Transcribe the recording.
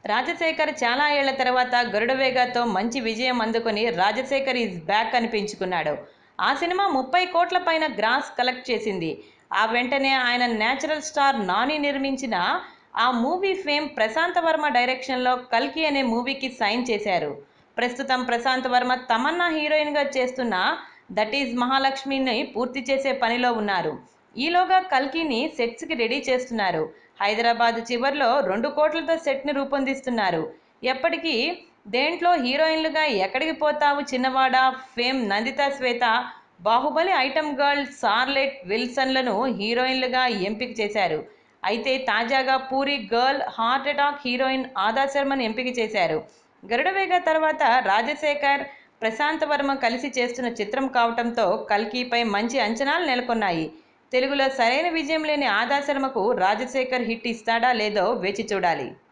రాజశేఖర్ చాలా ఏళ్ల తర్వాత గరుడవేగతో మంచి విజయం అందుకొని రాజశేఖర్ ఈజ్ బ్యాక్ అనిపించుకున్నాడు ఆ సినిమా ముప్పై కోట్ల పైన గ్రాస్ కలెక్ట్ చేసింది ఆ వెంటనే ఆయన నేచురల్ స్టార్ నాని నిర్మించిన ఆ మూవీ ఫేమ్ ప్రశాంత్ వర్మ డైరెక్షన్లో కల్కి అనే మూవీకి సైన్ చేశారు ప్రస్తుతం ప్రశాంత్ వర్మ తమన్నా హీరోయిన్గా చేస్తున్న దట్ ఈజ్ మహాలక్ష్మిని పూర్తి చేసే పనిలో ఉన్నారు ఈలోగా కల్కిని సెట్స్కి రెడీ చేస్తున్నారు హైదరాబాద్ చివర్లో రెండు కోట్లతో సెట్ని రూపొందిస్తున్నారు ఎప్పటికీ దేంట్లో హీరోయిన్లుగా Ekkadiki Pothavu Chinnavada fame Nandita Swetha Baahubali item girl Scarlett విల్సన్లను హీరోయిన్లుగా ఎంపిక చేశారు అయితే తాజాగా Puri girl Heart Attack heroine Adah శర్మను ఎంపిక చేశారు గరుడవేగ తర్వాత రాజశేఖర్ ప్రశాంత్ వర్మ కలిసి చేస్తున్న చిత్రం కావటంతో కల్కీపై మంచి అంచనాలు నెలకొన్నాయి తెలుగులో సరైన విజయం లేని ఆదా శర్మకు రాజశేఖర్ హిట్ ఇస్తాడా లేదో వేచి చూడాలి